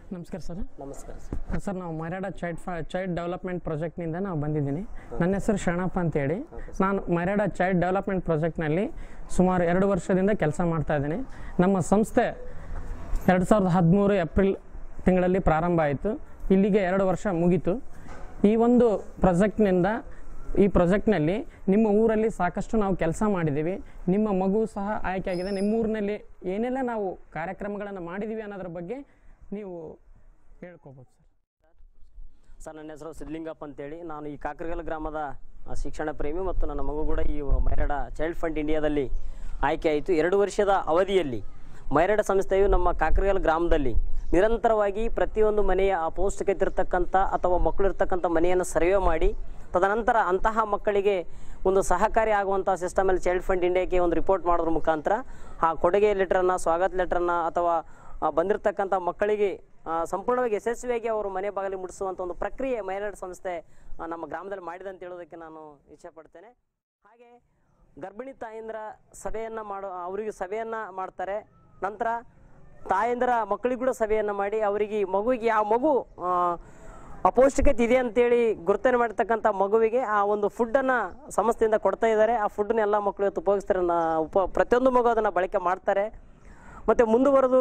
ನಮಸ್ಕಾರ ಸರ್ ನಮಸ್ಕಾರ sir sir ನಾವು ಮರ್ಯಾಡ ಚೈಲ್ಡ್ ಫ ಚೈಲ್ಡ್ ಡೆವಲಪ್ಮೆಂಟ್ ಪ್ರಾಜೆಕ್ಟ್ನಿಂದ ನಾವು ಬಂದಿದ್ದೀನಿ ನನ್ನ ಹೆಸರು ಶರಣಪ್ಪ ಅಂತೇಳಿ ನಾನು ಮರ್ಯಾಡ ಚೈಲ್ಡ್ ಡೆವಲಪ್ಮೆಂಟ್ ಪ್ರಾಜೆಕ್ಟ್ನಲ್ಲಿ ಸುಮಾರು ಎರಡು ವರ್ಷದಿಂದ ಕೆಲಸ ಮಾಡ್ತಾ ಇದ್ದೀನಿ ನಮ್ಮ ಸಂಸ್ಥೆ ಎರಡು ಸಾವಿರದ ಹದಿಮೂರು ಏಪ್ರಿಲ್ ತಿಂಗಳಲ್ಲಿ ಪ್ರಾರಂಭ ಆಯಿತು ಇಲ್ಲಿಗೆ ಎರಡು ವರ್ಷ ಮುಗೀತು ಈ ಒಂದು ಪ್ರಾಜೆಕ್ಟ್ನಿಂದ ಈ ಪ್ರಾಜೆಕ್ಟ್ನಲ್ಲಿ ನಿಮ್ಮ ಊರಲ್ಲಿ ಸಾಕಷ್ಟು ನಾವು ಕೆಲಸ ಮಾಡಿದ್ದೀವಿ ನಿಮ್ಮ ಮಗು ಸಹ ಆಯ್ಕೆಯಾಗಿದೆ ನಿಮ್ಮ ಊರಿನಲ್ಲಿ ಏನೆಲ್ಲ ನಾವು ಕಾರ್ಯಕ್ರಮಗಳನ್ನು ಮಾಡಿದ್ದೀವಿ ಅನ್ನೋದ್ರ ಬಗ್ಗೆ ನೀವು ಹೇಳ್ಕೋಬೋದು ಸರ್ ಸರ್ ನನ್ನ ಹೆಸರು ಸಿದ್ಲಿಂಗಪ್ಪ ಅಂತೇಳಿ ನಾನು ಈ ಕಾಕರಗಲ್ ಗ್ರಾಮದ ಆ, ಶಿಕ್ಷಣ ಪ್ರೇಮಿ ಮತ್ತು ನನ್ನ ಮಗು ಕೂಡ ಈ ಮೈರಾಡ ಚೈಲ್ಡ್ ಫಂಡ್ ಇಂಡಿಯಾದಲ್ಲಿ ಆಯ್ಕೆ ಆಯಿತು ಎರಡು ವರ್ಷದ ಅವಧಿಯಲ್ಲಿ ಮೈರಾಡ ಸಂಸ್ಥೆಯು ನಮ್ಮ ಕಾಕರಗಲ್ ಗ್ರಾಮದಲ್ಲಿ ನಿರಂತರವಾಗಿ ಪ್ರತಿಯೊಂದು ಮನೆಯ ಅಪೌಷ್ಟಿಕತೆ ಇರ್ತಕ್ಕಂಥ ಅಥವಾ ಮಕ್ಕಳು ಇರ್ತಕ್ಕಂಥ ಮನೆಯನ್ನು ಸರ್ವೆ ಮಾಡಿ ತದನಂತರ ಅಂತಹ ಮಕ್ಕಳಿಗೆ ಒಂದು ಸಹಕಾರಿ ಆಗುವಂಥ ಸಿಸ್ಟಮಲ್ಲಿ ಚೈಲ್ಡ್ ಫಂಡ್ ಇಂಡಿಯಾಕ್ಕೆ ಒಂದು ರಿಪೋರ್ಟ್ ಮಾಡೋದ್ರ ಮುಖಾಂತರ ಆ ಕೊಡುಗೆ ಲೆಟ್ರನ್ನು ಸ್ವಾಗತ ಲೆಟ್ರನ್ನು ಅಥವಾ ಆ, ಬಂದಿರತಕ್ಕಂಥ ಮಕ್ಕಳಿಗೆ ಆ, ಸಂಪೂರ್ಣವಾಗಿ ಯಶಸ್ವಿಯಾಗಿ ಅವರು ಮನೆ ಬಾಗಿಲಿಗೆ ಮುಟ್ಟಿಸುವಂಥ ಒಂದು ಪ್ರಕ್ರಿಯೆ ಮೈನಾಡ್ ಸಂಸ್ಥೆ ಆ, ನಮ್ಮ ಗ್ರಾಮದಲ್ಲಿ ಮಾಡಿದೆ ಅಂತ ಹೇಳೋದಕ್ಕೆ ನಾನು ಇಚ್ಛೆಪಡ್ತೇನೆ ಹಾಗೆ ಗರ್ಭಿಣಿ ತಾಯಂದ್ರ ಸಭೆಯನ್ನು ಮಾಡೋ ಅವರಿಗೆ ಸಭೆಯನ್ನು ಮಾಡ್ತಾರೆ ನಂತರ ತಾಯಂದ್ರ ಮಕ್ಕಳಿಗೆ ಕೂಡ ಸಭೆಯನ್ನು ಮಾಡಿ ಅವರಿಗೆ ಈ ಮಗುವಿಗೆ ಆ ಮಗು ಆ, ಅಪೌಷ್ಟಿಕತೆ ಇದೆ ಅಂತೇಳಿ ಗುರುತನೆ ಮಾಡಿರ್ತಕ್ಕಂಥ ಮಗುವಿಗೆ ಆ ಒಂದು ಫುಡ್ಡನ್ನು ಸಂಸ್ಥೆಯಿಂದ ಕೊಡ್ತಾ ಇದ್ದಾರೆ ಆ ಫುಡ್ಡನ್ನ ಎಲ್ಲ ಮಕ್ಕಳು ಇವತ್ತು ಉಪಯೋಗಿಸ್ತಾರೆ ನಾ- ಉಪ ಪ್ರತಿಯೊಂದು ಮಗು ಅದನ್ನು ಬಳಕೆ ಮಾಡ್ತಾರೆ ಮತ್ತು ಮುಂದುವರೆದು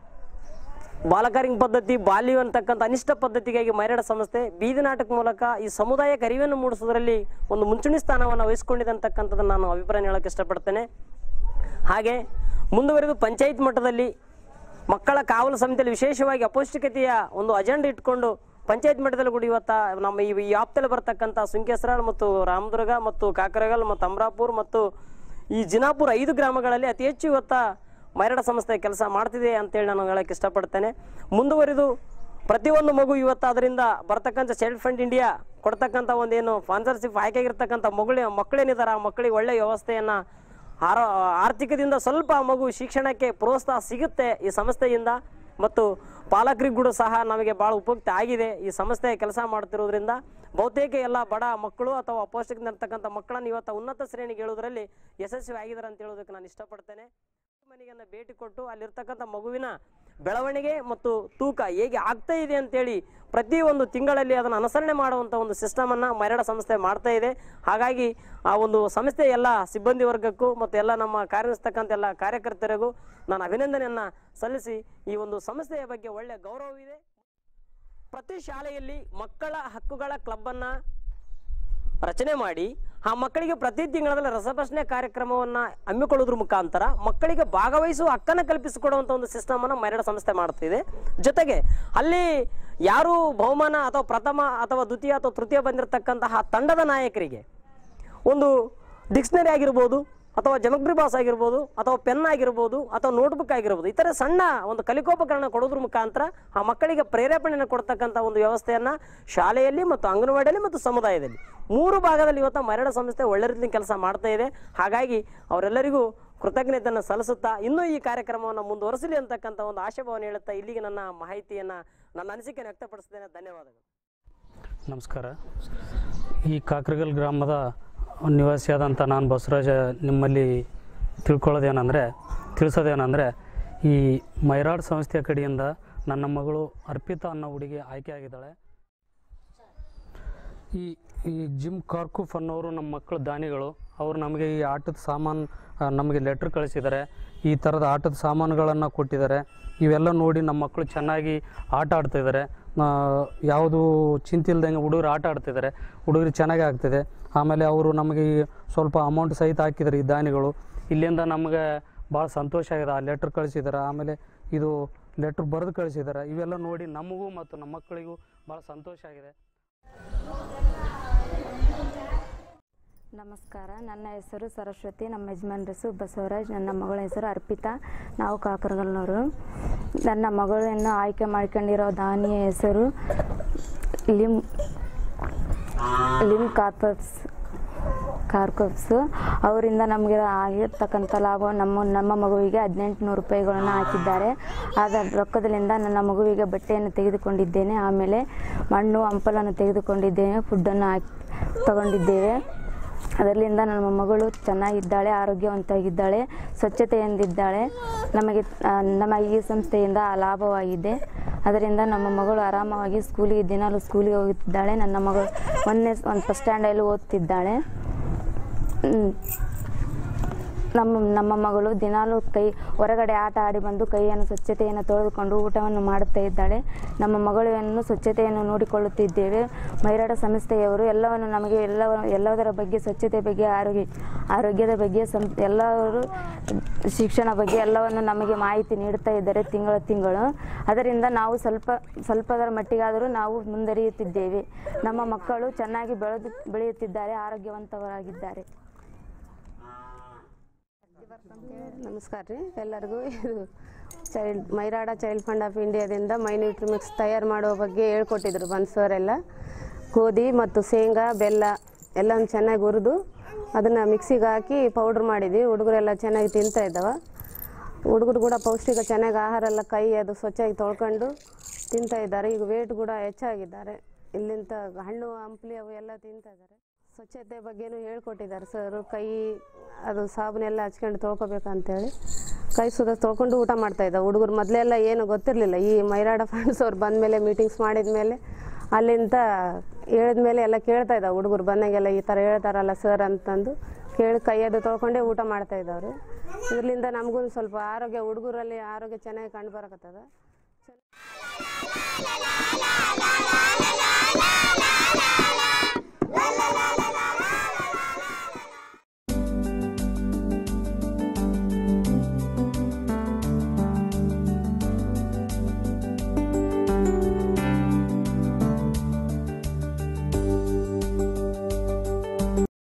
ಬಾಲಕಾರಿಂಗ್ ಪದ್ಧತಿ ಬಾಲ್ಯ ಅಂತಕ್ಕಂಥ ಅನಿಷ್ಟ ಪದ್ಧತಿಗಾಗಿ ಮೈರಾಡ ಸಂಸ್ಥೆ ಬೀದಿ ನಾಟಕ ಮೂಲಕ ಈ ಸಮುದಾಯಕ್ಕೆ ಅರಿವನ್ನು ಮೂಡಿಸೋದ್ರಲ್ಲಿ ಒಂದು ಮುಂಚೂಣಿ ಸ್ಥಾನವನ್ನು ವಹಿಸ್ಕೊಂಡಿದೆ ಅಂತಕ್ಕಂಥದ್ದನ್ನು ನಾನು ಅಭಿಪ್ರಾಯ ಹೇಳೋಕ್ಕೆ ಇಷ್ಟಪಡ್ತೇನೆ ಹಾಗೆ ಮುಂದುವರೆದು ಪಂಚಾಯತ್ ಮಟ್ಟದಲ್ಲಿ ಮಕ್ಕಳ ಕಾವಲು ಸಮಿತಿಯಲ್ಲಿ ವಿಶೇಷವಾಗಿ ಅಪೌಷ್ಟಿಕತೆಯ ಒಂದು ಅಜೆಂಡಾ ಇಟ್ಕೊಂಡು ಪಂಚಾಯತ್ ಮಟ್ಟದಲ್ಲಿ ಕೂಡ ಇವತ್ತ ನಮ್ಮ ಈ ಈ ಆಪ್ತಲ್ಲಿ ಬರ್ತಕ್ಕಂಥ ಸುಂಕೇಶ್ವರ ಮತ್ತು ರಾಮದುರ್ಗ ಮತ್ತು ಕಾಕರಗಲ್ ಮತ್ತು ಅಮರಾಪುರ್ ಮತ್ತು ಈ ಜಿನಾಪುರ ಐದು ಗ್ರಾಮಗಳಲ್ಲಿ ಅತಿ ಹೆಚ್ಚು ಇವತ್ತ ಮೈರಾಡ ಸಂಸ್ಥೆ ಕೆಲಸ ಮಾಡ್ತಿದೆ ಅಂತೇಳಿ ನಾನು ಹೇಳಕ್ಕೆ ಇಷ್ಟಪಡ್ತೇನೆ ಮುಂದುವರಿದು ಪ್ರತಿಯೊಂದು ಮಗು ಇವತ್ತು ಅದರಿಂದ ಬರ್ತಕ್ಕಂಥ ಚೈಲ್ಡ್ ಫಂಡ್ ಇಂಡಿಯಾ ಕೊಡ್ತಕ್ಕಂಥ ಒಂದೇನು ಸ್ಪಾನ್ಸರ್ಶಿಪ್ ಆಯ್ಕೆಯಾಗಿರ್ತಕ್ಕಂಥ ಮಗಳ ಮಕ್ಕಳೇನಿದ್ದಾರೆ ಆ ಮಕ್ಕಳಿಗೆ ಒಳ್ಳೆಯ ವ್ಯವಸ್ಥೆಯನ್ನು ಆರೋ ಆರ್ಥಿಕದಿಂದ ಸ್ವಲ್ಪ ಆ ಮಗು ಶಿಕ್ಷಣಕ್ಕೆ ಪ್ರೋತ್ಸಾಹ ಸಿಗುತ್ತೆ ಈ ಸಂಸ್ಥೆಯಿಂದ ಮತ್ತು ಪಾಲಕರಿಗೂ ಕೂಡ ಸಹ ನಮಗೆ ಭಾಳ ಉಪಯುಕ್ತ ಆಗಿದೆ ಈ ಸಂಸ್ಥೆ ಕೆಲಸ ಮಾಡ್ತಿರೋದ್ರಿಂದ ಬಹುತೇಕ ಎಲ್ಲ ಬಡ ಮಕ್ಕಳು ಅಥವಾ ಅಪೌಷ್ಟಿಕದಿಂದ ಇರ್ತಕ್ಕಂಥ ಮಕ್ಕಳನ್ನು ಇವತ್ತು ಉನ್ನತ ಶ್ರೇಣಿಗೆ ಹೇಳೋದ್ರಲ್ಲಿ ಯಶಸ್ವಿ ಆಗಿದ್ದಾರೆ ಅಂತ ಹೇಳೋದಕ್ಕೆ ನಾನು ಇಷ್ಟಪಡ್ತೇನೆ ಮನೆಗೆಲ್ಲ ಭೇಟಿ ಕೊಟ್ಟು ಅಲ್ಲಿರ್ತಕ್ಕಂಥ ಮಗುವಿನ ಬೆಳವಣಿಗೆ ಮತ್ತು ತೂಕ ಹೇಗೆ ಆಗ್ತಾ ಇದೆ ಅಂತೇಳಿ ಪ್ರತಿ ಒಂದು ತಿಂಗಳಲ್ಲಿ ಅದನ್ನು ಅನುಸರಣೆ ಮಾಡುವಂಥ ಒಂದು ಸಿಸ್ಟಮನ್ನು ಮರಡ ಸಂಸ್ಥೆ ಮಾಡ್ತಾ ಇದೆ ಹಾಗಾಗಿ ಆ ಒಂದು ಸಂಸ್ಥೆ ಎಲ್ಲ ಸಿಬ್ಬಂದಿ ವರ್ಗಕ್ಕೂ ಮತ್ತು ಎಲ್ಲ ನಮ್ಮ ಕಾರ್ಯನಿರ್ತಕ್ಕಂಥ ಎಲ್ಲ ಕಾರ್ಯಕರ್ತರಿಗೂ ನಾನು ಅಭಿನಂದನೆಯನ್ನು ಸಲ್ಲಿಸಿ ಈ ಒಂದು ಸಂಸ್ಥೆಯ ಬಗ್ಗೆ ಒಳ್ಳೆಯ ಗೌರವವಿದೆ ಪ್ರತಿ ಶಾಲೆಯಲ್ಲಿ ಮಕ್ಕಳ ಹಕ್ಕುಗಳ ಕ್ಲಬ್ಬನ್ನು ರಚನೆ ಮಾಡಿ ಆ ಮಕ್ಕಳಿಗೆ ಪ್ರತಿ ತಿಂಗಳಲ್ಲಿ ರಸಪ್ರಶ್ನೆ ಕಾರ್ಯಕ್ರಮವನ್ನು ಹಮ್ಮಿಕೊಳ್ಳೋದ್ರ ಮುಖಾಂತರ ಮಕ್ಕಳಿಗೆ ಭಾಗವಹಿಸುವ ಹಕ್ಕನ್ನು ಕಲ್ಪಿಸಿಕೊಡುವಂಥ ಒಂದು ಸಿಸ್ಟಮ್ ಅನ್ನು ಮರಡ ಸಂಸ್ಥೆ ಮಾಡ್ತಿದೆ ಜೊತೆಗೆ ಅಲ್ಲಿ ಯಾರು ಬಹುಮಾನ ಅಥವಾ ಪ್ರಥಮ ಅಥವಾ ದ್ವಿತೀಯ ಅಥವಾ ತೃತೀಯ ಬಂದಿರತಕ್ಕಂತಹ ತಂಡದ ನಾಯಕರಿಗೆ ಒಂದು ಡಿಕ್ಷನರಿ ಆಗಿರ್ಬೋದು ಅಥವಾ ಜಮಗ್ರಿ ಬಾಸ್ ಆಗಿರ್ಬೋದು ಅಥವಾ ಪೆನ್ ಆಗಿರ್ಬೋದು ಅಥವಾ ನೋಟ್ಬುಕ್ ಆಗಿರ್ಬೋದು ಈ ಥರ ಸಣ್ಣ ಒಂದು ಕಲಿಕೋಪಕರಣ ಕೊಡೋದ್ರ ಮುಖಾಂತರ ಆ ಮಕ್ಕಳಿಗೆ ಪ್ರೇರೇಪಣೆಯನ್ನು ಕೊಡ್ತಕ್ಕಂಥ ಒಂದು ವ್ಯವಸ್ಥೆಯನ್ನು ಶಾಲೆಯಲ್ಲಿ ಮತ್ತು ಅಂಗನವಾಡಿಯಲ್ಲಿ ಮತ್ತು ಸಮುದಾಯದಲ್ಲಿ ಮೂರು ಭಾಗದಲ್ಲಿ ಇವತ್ತು ಮರಣ ಸಂಸ್ಥೆ ಒಳ್ಳೆ ರೀತಿಯಲ್ಲಿ ಕೆಲಸ ಮಾಡ್ತಾ ಇದೆ ಹಾಗಾಗಿ ಅವರೆಲ್ಲರಿಗೂ ಕೃತಜ್ಞತೆಯನ್ನು ಸಲ್ಲಿಸುತ್ತಾ ಇನ್ನೂ ಈ ಕಾರ್ಯಕ್ರಮವನ್ನು ಮುಂದುವರಿಸಲಿ ಅಂತಕ್ಕಂಥ ಒಂದು ಆಶಾಭಾವನೆ ಹೇಳುತ್ತಾ ಇಲ್ಲಿಗೆ ನನ್ನ ಮಾಹಿತಿಯನ್ನು ನನ್ನ ಅನಿಸಿಕೆಯನ್ನು ವ್ಯಕ್ತಪಡಿಸ್ತೇನೆ ಧನ್ಯವಾದಗಳು ನಮಸ್ಕಾರ ಈ ಕಾಕ್ರಗಲ್ ಗ್ರಾಮದ ನಿವಾಸಿಯಾದಂಥ ನಾನು ಬಸವರಾಜ ನಿಮ್ಮಲ್ಲಿ ತಿಳ್ಕೊಳ್ಳೋದೇನೆಂದರೆ ತಿಳಿಸೋದೇನೆಂದರೆ ಈ ಮೈರಾಡ್ ಸಂಸ್ಥೆಯ ಕಡೆಯಿಂದ ನನ್ನ ಮಗಳು ಅರ್ಪಿತಾ ಅನ್ನೋ ಹುಡುಗಿ ಆಯ್ಕೆಯಾಗಿದ್ದಾಳೆ ಈ ಈ ಜಿಮ್ ಕಾರ್ಕೂಫ್ ಅನ್ನೋರು ನಮ್ಮ ಮಕ್ಕಳ ದಾನಿಗಳು ಅವರು ನಮಗೆ ಈ ಆಟದ ಸಾಮಾನು ಆ, ನಮಗೆ ಲೆಟ್ರ್ ಕಳಿಸಿದ್ದಾರೆ ಈ ಥರದ ಆಟದ ಸಾಮಾನುಗಳನ್ನು ಕೊಟ್ಟಿದ್ದಾರೆ ಇವೆಲ್ಲ ನೋಡಿ ನಮ್ಮ ಮಕ್ಕಳು ಚೆನ್ನಾಗಿ ಆಟ ಆಡ್ತಿದ್ದಾರೆ ಯಾವುದು ಚಿಂತೆ ಇಲ್ದಂಗೆ ಹುಡುಗರು ಆಟ ಆಡ್ತಿದ್ದಾರೆ ಹುಡುಗರು ಚೆನ್ನಾಗಿ ಆಗ್ತಿದೆ ಆಮೇಲೆ ಅವರು ನಮಗೆ ಈ ಸ್ವಲ್ಪ ಅಮೌಂಟ್ ಸಹಿತ ಹಾಕಿದ್ದಾರೆ ಈ ದಾನಿಗಳು ಇಲ್ಲಿಂದ ನಮಗೆ ಭಾಳ ಸಂತೋಷ ಆಗಿದೆ ಆ ಲೆಟ್ರ್ ಕಳಿಸಿದ್ದಾರೆ ಆಮೇಲೆ ಇದು ಲೆಟ್ರ್ ಬರೆದು ಕಳಿಸಿದ್ದಾರೆ ಇವೆಲ್ಲ ನೋಡಿ ನಮಗೂ ಮತ್ತು ನಮ್ಮ ಮಕ್ಕಳಿಗೂ ಭಾಳ ಸಂತೋಷ ಆಗಿದೆ ನಮಸ್ಕಾರ ನನ್ನ ಹೆಸರು ಸರಸ್ವತಿ ನಮ್ಮ ಯಜಮಾನ್ರ ಹೆಸರು ಬಸವರಾಜ್ ನನ್ನ ಮಗಳ ಹೆಸರು ಅರ್ಪಿತಾ ನಾವು ಕಾಕರಗಲ್ನವರು ನನ್ನ ಮಗಳನ್ನು ಆಯ್ಕೆ ಮಾಡ್ಕೊಂಡಿರೋ ದಾನಿಯ ಹೆಸರು ಲಿಮ್ ಲಿಮ್ ಕಾರ್ಪಪ್ಸ್ ಕಾರ್ಕಪ್ಸು ಅವರಿಂದ ನಮಗೆ ಆಗಿರ್ತಕ್ಕಂಥ ಲಾಭ ನಮ್ಮ ನಮ್ಮ ಮಗುವಿಗೆ ಹದಿನೆಂಟು ನೂರು ರೂಪಾಯಿಗಳನ್ನು ಹಾಕಿದ್ದಾರೆ ಅದರ ರೊಕ್ಕದಲ್ಲಿಂದ ನನ್ನ ಮಗುವಿಗೆ ಬಟ್ಟೆಯನ್ನು ತೆಗೆದುಕೊಂಡಿದ್ದೇನೆ ಆಮೇಲೆ ಮಣ್ಣು ಹಂಪಲನ್ನು ತೆಗೆದುಕೊಂಡಿದ್ದೇನೆ ಫುಡ್ಡನ್ನು ಹಾಕಿ ತಗೊಂಡಿದ್ದೇವೆ ಅದರಿಂದ ನಮ್ಮ ಮಗಳು ಚೆನ್ನಾಗಿದ್ದಾಳೆ ಆರೋಗ್ಯವಂತಾಗಿದ್ದಾಳೆ ಸ್ವಚ್ಛತೆಯಿಂದಿದ್ದಾಳೆ ನಮಗೆ ಆ, ನಮ್ಮ ಈ ಸಂಸ್ಥೆಯಿಂದ ಲಾಭವಾಗಿದೆ ಅದರಿಂದ ನಮ್ಮ ಮಗಳು ಆರಾಮವಾಗಿ ಸ್ಕೂಲಿಗೆ ದಿನಾಲು ಸ್ಕೂಲಿಗೆ ಹೋಗುತ್ತಿದ್ದಾಳೆ ನನ್ನ ಮಗಳು ಒಂದನೇ ಒಂದು ಫಸ್ಟ್ ಸ್ಟ್ಯಾಂಡಲ್ಲಿ ಓದ್ತಿದ್ದಾಳೆ ಹ್ಮ್. ನಮ್ಮ ನಮ್ಮ ಮಗಳು ದಿನಾಲೂ ಕೈ ಹೊರಗಡೆ ಆಟ ಆಡಿ ಬಂದು ಕೈಯನ್ನು ಸ್ವಚ್ಛತೆಯನ್ನು ತೊಳೆದುಕೊಂಡು ಊಟವನ್ನು ಮಾಡುತ್ತಾ ಇದ್ದಾಳೆ ನಮ್ಮ ಮಗಳನ್ನು ಸ್ವಚ್ಛತೆಯನ್ನು ನೋಡಿಕೊಳ್ಳುತ್ತಿದ್ದೇವೆ ಮೈರಾಡ ಸಂಸ್ಥೆಯವರು ಎಲ್ಲವನ್ನು ನಮಗೆ ಎಲ್ಲ ಎಲ್ಲದರ ಬಗ್ಗೆ ಸ್ವಚ್ಛತೆ ಬಗ್ಗೆ ಆರೋಗ್ಯ ಆರೋಗ್ಯದ ಬಗ್ಗೆ ಸಂ ಎಲ್ಲರೂ ಶಿಕ್ಷಣ ಬಗ್ಗೆ ಎಲ್ಲವನ್ನು ನಮಗೆ ಮಾಹಿತಿ ನೀಡುತ್ತಾ ಇದ್ದಾರೆ ತಿಂಗಳ ತಿಂಗಳು ಅದರಿಂದ ನಾವು ಸ್ವಲ್ಪ ಸ್ವಲ್ಪದರ ಮಟ್ಟಿಗಾದರೂ ನಾವು ಮುಂದರಿಯುತ್ತಿದ್ದೇವೆ ನಮ್ಮ ಮಕ್ಕಳು ಚೆನ್ನಾಗಿ ಬೆಳೆದು ಬೆಳೆಯುತ್ತಿದ್ದಾರೆ ಆರೋಗ್ಯವಂತರಾಗಿದ್ದಾರೆ ನಮಸ್ಕಾರ ರೀ ಎಲ್ಲರಿಗೂ ಇದು child Myrada child fund of ಇಂಡಿಯಾದಿಂದ ಮೈನ್ಯೂಟ್ರಿ ಮಿಕ್ಸ್ ತಯಾರು ಮಾಡುವ ಬಗ್ಗೆ ಹೇಳ್ಕೊಟ್ಟಿದ್ರು ಬನ್ಸೋರೆಲ್ಲ ಗೋಧಿ ಮತ್ತು ಶೇಂಗಾ ಬೆಲ್ಲ ಎಲ್ಲ ಚೆನ್ನಾಗಿ ಹುರಿದು ಅದನ್ನು ಮಿಕ್ಸಿಗೆ ಹಾಕಿ ಪೌಡ್ರ್ ಮಾಡಿದ್ವಿ ಹುಡುಗರೆಲ್ಲ ಚೆನ್ನಾಗಿ ತಿಂತಾ ಇದ್ದಾವೆ ಹುಡುಗರು ಕೂಡ ಪೌಷ್ಟಿಕ ಚೆನ್ನಾಗಿ ಆಹಾರ ಎಲ್ಲ ಕೈ ಅದು ಸ್ವಚ್ಛಾಗಿ ತೊಳ್ಕೊಂಡು ತಿಂತಾ ಇದ್ದಾರೆ ಈಗ ವೇಟ್ ಕೂಡ ಹೆಚ್ಚಾಗಿದ್ದಾರೆ ಇಲ್ಲಿಂದ ಹಣ್ಣು ಹಂಪ್ಲಿ ಅವು ಎಲ್ಲ ತಿಂತಾ ಇದ್ದಾರೆ ಸ್ವಚ್ಛತೆ ಬಗ್ಗೆನೂ ಹೇಳ್ಕೊಟ್ಟಿದ್ದಾರೆ ಸರ್ ಕೈ ಅದು ಸಾಬೂನೆಲ್ಲ ಹಚ್ಕೊಂಡು ತೊಳ್ಕೊಬೇಕಂತೇಳಿ ಕೈ ಸುದ ತೊಳ್ಕೊಂಡು ಊಟ ಮಾಡ್ತಾ ಇದ್ದಾವೆ ಹುಡುಗರು ಮೊದಲೆಲ್ಲ ಏನು ಗೊತ್ತಿರಲಿಲ್ಲ ಈ ಮೈರಾಡ ಫ್ರೆಂಡ್ಸ್ ಅವ್ರು ಬಂದಮೇಲೆ ಮೀಟಿಂಗ್ಸ್ ಮಾಡಿದ ಮೇಲೆ ಅಲ್ಲಿಂದ ಹೇಳಿದ್ಮೇಲೆ ಎಲ್ಲ ಕೇಳ್ತಾ ಇದ್ದಾವೆ ಹುಡುಗರು ಬಂದಾಗೆಲ್ಲ ಈ ಥರ ಹೇಳ್ತಾರಲ್ಲ ಸರ್ ಅಂತಂದು ಕೇಳಿ ಕೈ ಅದು ತೊಳ್ಕೊಂಡೇ ಊಟ ಮಾಡ್ತಾ ಇದ್ದಾವ್ರಿ ಇದರಿಂದ ನಮಗೂ ಸ್ವಲ್ಪ ಆರೋಗ್ಯ ಹುಡುಗರಲ್ಲಿ ಆರೋಗ್ಯ ಚೆನ್ನಾಗಿ ಕಂಡು ಬರಕತ್ತದ